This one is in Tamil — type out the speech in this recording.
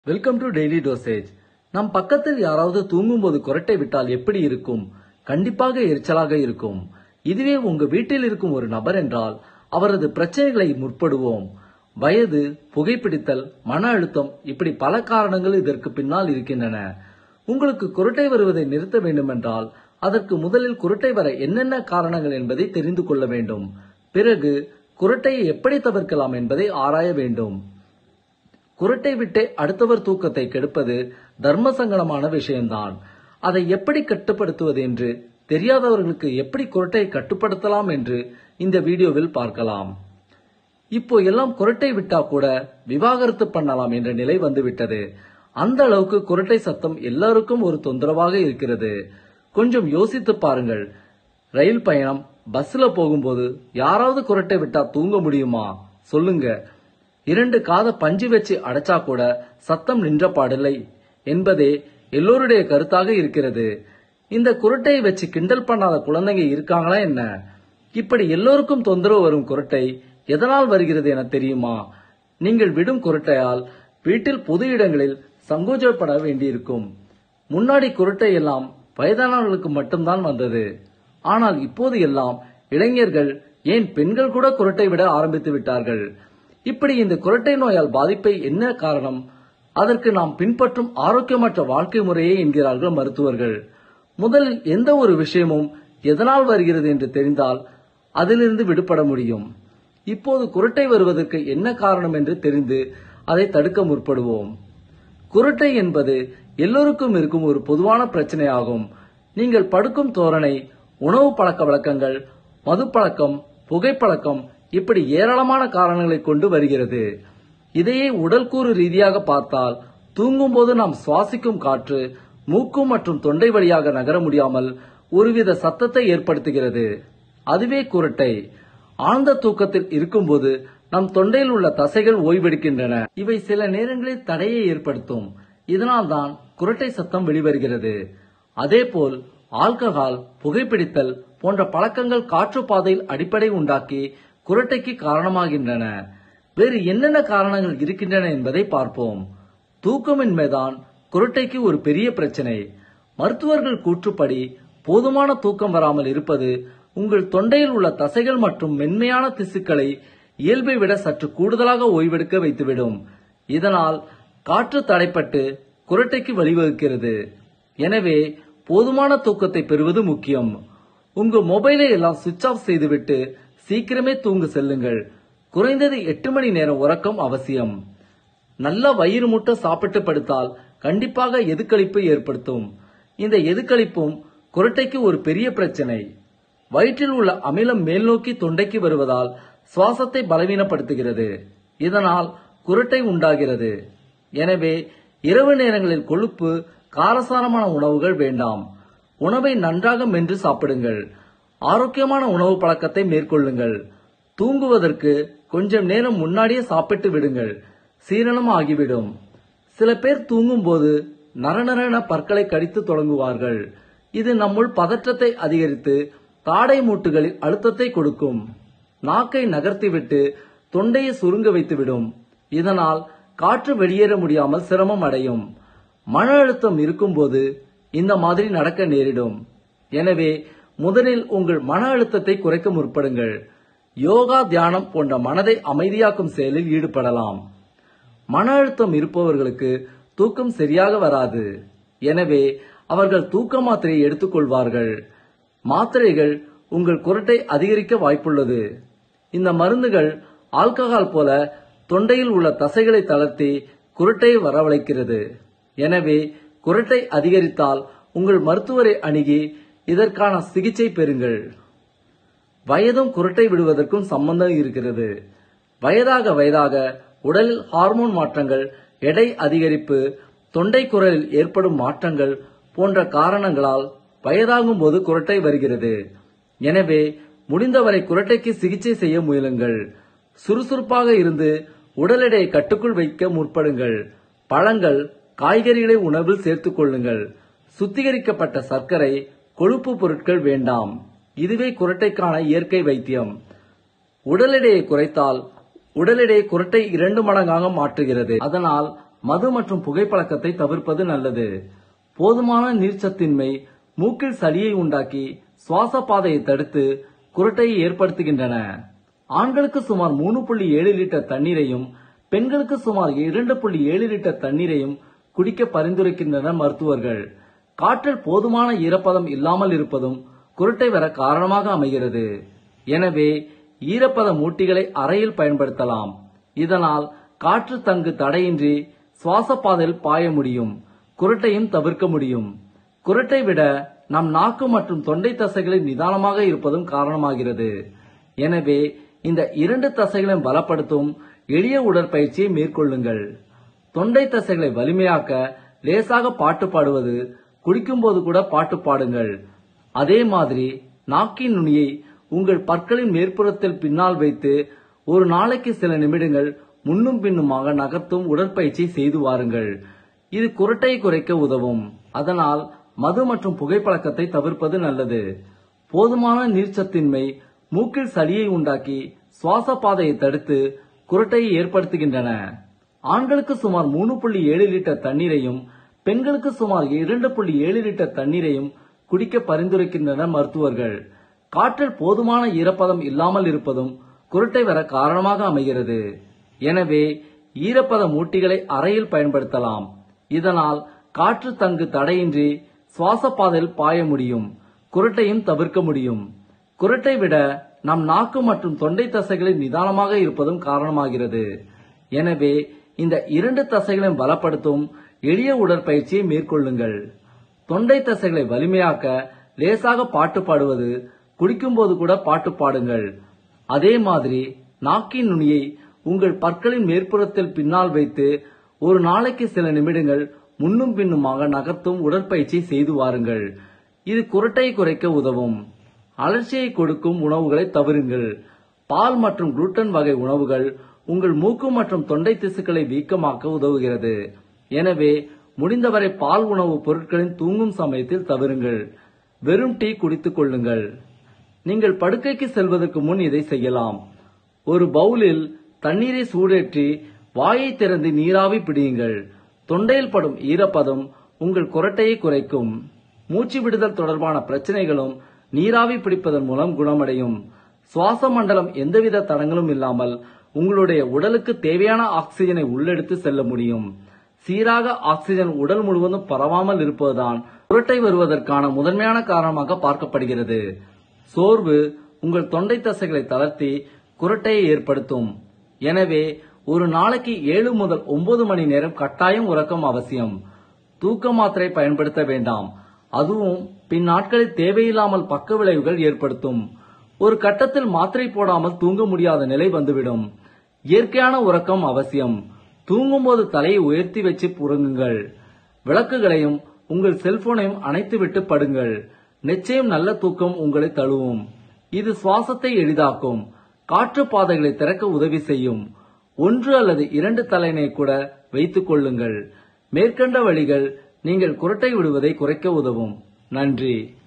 வெல்கம் டு டெய்லி டோசேஜ் நம் பக்கத்தில் யாராவது தூங்கும்போது குரட்டை விட்டால் எப்படி இருக்கும் கண்டிப்பாக எரிச்சலாக இருக்கும் இதுவே உங்க வீட்டில் இருக்கும் ஒரு நபர் என்றால் அவரது பிரச்சனைகளை முற்படுவோம் வயது புகைப்பிடித்தல் மன அழுத்தம் இப்படி பல காரணங்கள் இதற்கு பின்னால் இருக்கின்றன உங்களுக்கு குரட்டை வருவதை நிறுத்த வேண்டுமென்றால் அதற்கு முதலில் குரட்டை வர என்னென்ன காரணங்கள் என்பதை தெரிந்து கொள்ள வேண்டும் பிறகு குரட்டையை எப்படி தவிர்க்கலாம் என்பதை ஆராய வேண்டும் குரட்டை விட்டே அடுத்தவர் தூக்கத்தை கெடுப்பது தர்ம சங்கடமான விஷயம்தான் அதை எப்படி கட்டுப்படுத்துவது என்று தெரியாதவர்களுக்கு எப்படி குரட்டையை கட்டுப்படுத்தலாம் என்று இந்த வீடியோவில் பார்க்கலாம் இப்போ எல்லாம் குரட்டை விட்டா கூட விவாகரத்து பண்ணலாம் என்ற நிலை வந்துவிட்டது அந்த அளவுக்கு குரட்டை சத்தம் எல்லாருக்கும் ஒரு தொந்தரவாக இருக்கிறது கொஞ்சம் யோசித்து பாருங்கள் ரயில் பயணம் பஸ்ல போகும்போது யாராவது குரட்டை விட்டா தூங்க முடியுமா சொல்லுங்க இரண்டு காத பஞ்சு வச்சு அடைச்சா கூட சத்தம் நின்ற பாடில்லை என்பதே எல்லோருடைய கருத்தாக இருக்கிறது இந்த குரட்டையை வச்சு கிண்டல் பண்ணாத குழந்தைங்க இருக்காங்களா என்ன இப்படி எல்லோருக்கும் தொந்தரவு வரும் குரட்டை எதனால் வருகிறது என தெரியுமா நீங்கள் விடும் குரட்டையால் வீட்டில் பொது இடங்களில் சங்கோஜப்பட வேண்டியிருக்கும் முன்னாடி குரட்டை எல்லாம் வயதானவர்களுக்கு மட்டும்தான் வந்தது ஆனால் இப்போது எல்லாம் இளைஞர்கள் ஏன் பெண்கள் கூட குரட்டை விட ஆரம்பித்து விட்டார்கள் இப்படி இந்த குரட்டை நோயால் பாதிப்பை என்ன காரணம் அதற்கு நாம் பின்பற்றும் ஆரோக்கியமற்ற வாழ்க்கை முறையே என்கிறார்கள் மருத்துவர்கள் முதலில் எந்த ஒரு விஷயமும் எதனால் வருகிறது என்று தெரிந்தால் அதிலிருந்து விடுபட முடியும் இப்போது குரட்டை வருவதற்கு என்ன காரணம் என்று தெரிந்து அதை தடுக்க முற்படுவோம் குரட்டை என்பது எல்லோருக்கும் இருக்கும் ஒரு பொதுவான பிரச்சனையாகும் நீங்கள் படுக்கும் தோரணை உணவு பழக்க வழக்கங்கள் மது பழக்கம் புகைப்பழக்கம் இப்படி ஏராளமான காரணங்களை கொண்டு வருகிறது இதையே உடல்கூறு ரீதியாக பார்த்தால் தூங்கும்போது நாம் சுவாசிக்கும் காற்று மூக்கு மற்றும் தொண்டை வழியாக நகர முடியாமல் ஒருவித சத்தத்தை ஏற்படுத்துகிறது அதுவே குரட்டை ஆழ்ந்த தூக்கத்தில் இருக்கும்போது நம் தொண்டையில் உள்ள தசைகள் ஓய்வெடுக்கின்றன இவை சில நேரங்களில் தடையை ஏற்படுத்தும் இதனால்தான் குரட்டை சத்தம் வெளிவருகிறது அதேபோல் ஆல்கஹால் புகைப்பிடித்தல் போன்ற பழக்கங்கள் காற்று பாதையில் அடிப்படை உண்டாக்கி குரட்டைக்கு காரணமாகின்றன வேறு என்னென்ன காரணங்கள் இருக்கின்றன என்பதை பார்ப்போம் தூக்கமின்மைதான் குரட்டைக்கு ஒரு பெரிய பிரச்சனை மருத்துவர்கள் கூற்றுப்படி போதுமான தூக்கம் வராமல் இருப்பது உங்கள் தொண்டையில் உள்ள தசைகள் மற்றும் மென்மையான திசுக்களை இயல்பை விட சற்று கூடுதலாக ஓய்வெடுக்க வைத்துவிடும் இதனால் காற்று தடைப்பட்டு குரட்டைக்கு வழிவகுக்கிறது எனவே போதுமான தூக்கத்தை பெறுவது முக்கியம் உங்க மொபைலை எல்லாம் சுவிட்ச் ஆஃப் செய்துவிட்டு சீக்கிரமே தூங்க செல்லுங்கள் குறைந்தது எட்டு மணி நேரம் உறக்கம் அவசியம் நல்ல வயிறு முட்டை சாப்பிட்டு படுத்தால் கண்டிப்பாக எதுக்களிப்பு ஏற்படுத்தும் இந்த எதுக்களிப்பும் குரட்டைக்கு ஒரு பெரிய பிரச்சனை வயிற்றில் உள்ள அமிலம் மேல் நோக்கி தொண்டைக்கு வருவதால் சுவாசத்தை பலவீனப்படுத்துகிறது இதனால் குரட்டை உண்டாகிறது எனவே இரவு நேரங்களில் கொழுப்பு காரசாரமான உணவுகள் வேண்டாம் உணவை நன்றாக மென்று சாப்பிடுங்கள் ஆரோக்கியமான உணவு பழக்கத்தை மேற்கொள்ளுங்கள் தூங்குவதற்கு கொஞ்சம் நேரம் முன்னாடியே சாப்பிட்டு விடுங்கள் சீரணம் ஆகிவிடும் சில பேர் தூங்கும்போது நரநரன பற்களை கடித்து தொடங்குவார்கள் இது நம்முள் பதற்றத்தை அதிகரித்து தாடை மூட்டுகளில் அழுத்தத்தை கொடுக்கும் நாக்கை நகர்த்திவிட்டு தொண்டையை சுருங்க வைத்துவிடும் இதனால் காற்று வெளியேற முடியாமல் சிரமம் அடையும் மன அழுத்தம் இருக்கும்போது இந்த மாதிரி நடக்க நேரிடும் எனவே முதலில் உங்கள் மன அழுத்தத்தை குறைக்க முற்படுங்கள் யோகா தியானம் போன்ற மனதை அமைதியாக்கும் செயலில் ஈடுபடலாம் மன அழுத்தம் இருப்பவர்களுக்கு தூக்கம் சரியாக வராது எனவே அவர்கள் தூக்க மாத்திரையை எடுத்துக்கொள்வார்கள் மாத்திரைகள் உங்கள் குரட்டை அதிகரிக்க வாய்ப்புள்ளது இந்த மருந்துகள் ஆல்கஹால் போல தொண்டையில் உள்ள தசைகளை தளர்த்தி குரட்டையை வரவழைக்கிறது எனவே குரட்டை அதிகரித்தால் உங்கள் மருத்துவரை அணுகி இதற்கான சிகிச்சை பெறுங்கள் வயதும் குரட்டை விடுவதற்கும் சம்பந்தம் இருக்கிறது வயதாக வயதாக உடலில் ஹார்மோன் மாற்றங்கள் எடை அதிகரிப்பு தொண்டை குரலில் ஏற்படும் மாற்றங்கள் போன்ற காரணங்களால் வயதாகும் போது குரட்டை வருகிறது எனவே முடிந்தவரை குரட்டைக்கு சிகிச்சை செய்ய முயலுங்கள் சுறுசுறுப்பாக இருந்து உடல் எடையை கட்டுக்குள் வைக்க முற்படுங்கள் பழங்கள் காய்கறிகளை உணவில் சேர்த்துக் கொள்ளுங்கள் சுத்திகரிக்கப்பட்ட சர்க்கரை கொழுப்பு பொருட்கள் வேண்டாம் இதுவே குரட்டைக்கான இயற்கை வைத்தியம் உடல் எடையை குறைத்தால் உடல் எடையை குரட்டை இரண்டு மடங்காக மாற்றுகிறது அதனால் மது மற்றும் புகைப்பழக்கத்தை தவிர்ப்பது நல்லது போதுமான நீர்ச்சத்தின்மை மூக்கில் சளியை உண்டாக்கி சுவாச பாதையை தடுத்து குரட்டையை ஏற்படுத்துகின்றன ஆண்களுக்கு சுமார் மூணு புள்ளி ஏழு லிட்டர் தண்ணீரையும் பெண்களுக்கு சுமார் இரண்டு புள்ளி ஏழு லிட்டர் தண்ணீரையும் குடிக்க பரிந்துரைக்கின்றனர் மருத்துவர்கள் காற்றில் போதுமான ஈரப்பதம் இல்லாமல் இருப்பதும் குருட்டை வர காரணமாக அமைகிறது எனவே ஈரப்பத மூட்டிகளை அறையில் பயன்படுத்தலாம் இதனால் காற்று தங்கு தடையின்றி சுவாச பாதையில் பாய முடியும் குருட்டையும் தவிர்க்க முடியும் குருட்டை விட நம் நாக்கு மற்றும் தொண்டை தசைகளில் நிதானமாக இருப்பதும் காரணமாகிறது எனவே இந்த இரண்டு தசைகளையும் பலப்படுத்தும் எளிய உடற்பயிற்சியை மேற்கொள்ளுங்கள் தொண்டை தசைகளை வலிமையாக்க லேசாக பாட்டு பாடுவது குடிக்கும்போது கூட பாட்டு பாடுங்கள் அதே மாதிரி நாக்கின் நுனியை உங்கள் பற்களின் மேற்புறத்தில் பின்னால் வைத்து ஒரு நாளைக்கு சில நிமிடங்கள் முன்னும் பின்னுமாக நகர்த்தும் உடற்பயிற்சி செய்து வாருங்கள் இது குரட்டை குறைக்க உதவும் அதனால் மது மற்றும் புகைப்பழக்கத்தை தவிர்ப்பது நல்லது போதுமான நீர்ச்சத்தின்மை மூக்கில் சளியை உண்டாக்கி சுவாச பாதையை தடுத்து குரட்டையை ஏற்படுத்துகின்றன ஆண்களுக்கு சுமார் மூணு புள்ளி ஏழு லிட்டர் தண்ணீரையும் பெண்களுக்கு சுமார் இரண்டு புள்ளி ஏழு லிட்டர் தண்ணீரையும் குடிக்க பரிந்துரைக்கின்றனர் மருத்துவர்கள் காற்றில் போதுமான ஈரப்பதம் இல்லாமல் இருப்பதும் குருட்டை வர காரணமாக அமைகிறது எனவே ஈரப்பத மூட்டிகளை அறையில் பயன்படுத்தலாம் இதனால் காற்று தங்கு தடையின்றி சுவாச பாதையில் பாய முடியும் குருட்டையும் தவிர்க்க முடியும் குருட்டை விட நம் நாக்கு மற்றும் தொண்டை தசைகளில் நிதானமாக இருப்பதும் காரணமாகிறது எனவே இந்த இரண்டு தசைகளையும் பலப்படுத்தும் எளிய உடற்பயிற்சியை மேற்கொள்ளுங்கள் தொண்டை தசைகளை வலிமையாக்க லேசாக பாட்டு பாடுவது குடிக்கும்போது கூட பாட்டு பாடுங்கள் அதே மாதிரி நாக்கின் நுனியை உங்கள் பற்களின் மேற்புறத்தில் பின்னால் வைத்து ஒரு நாளைக்கு சில நிமிடங்கள் முன்னும் பின்னுமாக நகர்த்தும் உடற்பயிற்சி செய்து வாருங்கள் இது குரட்டையை குறைக்க உதவும் அலர்ச்சியை கொடுக்கும் உணவுகளை தவிருங்கள் பால் மற்றும் குளுட்டன் வகை உணவுகள் உங்கள் மூக்கு மற்றும் தொண்டை திசுக்களை வீக்கமாக்க உதவுகிறது எனவே முடிந்தவரை பால் உணவு பொருட்களின் தூங்கும் சமயத்தில் தவிருங்கள் வெறும் டீ குடித்துக் கொள்ளுங்கள் நீங்கள் படுக்கைக்கு செல்வதற்கு முன் இதை செய்யலாம் ஒரு பவுலில் தண்ணீரை சூடேற்றி வாயை திறந்து நீராவி பிடியுங்கள் தொண்டையில் படும் ஈரப்பதம் உங்கள் குரட்டையை குறைக்கும் மூச்சு விடுதல் தொடர்பான பிரச்சனைகளும் நீராவி பிடிப்பதன் மூலம் குணமடையும் சுவாச மண்டலம் எந்தவித தடங்களும் இல்லாமல் உங்களுடைய உடலுக்கு தேவையான ஆக்சிஜனை உள்ளெடுத்து செல்ல முடியும் சீராக ஆக்சிஜன் உடல் முழுவதும் பரவாமல் இருப்பதுதான் குரட்டை வருவதற்கான முதன்மையான காரணமாக பார்க்கப்படுகிறது சோர்வு உங்கள் தொண்டை தசைகளை தளர்த்தி குரட்டையை ஏற்படுத்தும் எனவே ஒரு நாளைக்கு ஏழு முதல் ஒன்பது மணி நேரம் கட்டாயம் உறக்கம் அவசியம் தூக்க மாத்திரை பயன்படுத்த வேண்டாம் அதுவும் பின் நாட்களில் தேவையில்லாமல் பக்க விளைவுகள் ஏற்படுத்தும் ஒரு கட்டத்தில் மாத்திரை போடாமல் தூங்க முடியாத நிலை வந்துவிடும் இயற்கையான உறக்கம் அவசியம் தூங்கும்போது தலையை உயர்த்தி வச்சு உறங்குங்கள் விளக்குகளையும் உங்கள் செல்போனையும் அணைத்துவிட்டு படுங்கள் நிச்சயம் நல்ல தூக்கம் உங்களை தழுவும் இது சுவாசத்தை எளிதாக்கும் காற்று பாதைகளை திறக்க உதவி செய்யும் ஒன்று அல்லது இரண்டு தலையினை கூட வைத்துக் கொள்ளுங்கள் மேற்கண்ட வழிகள் நீங்கள் குரட்டை விடுவதை குறைக்க உதவும் நன்றி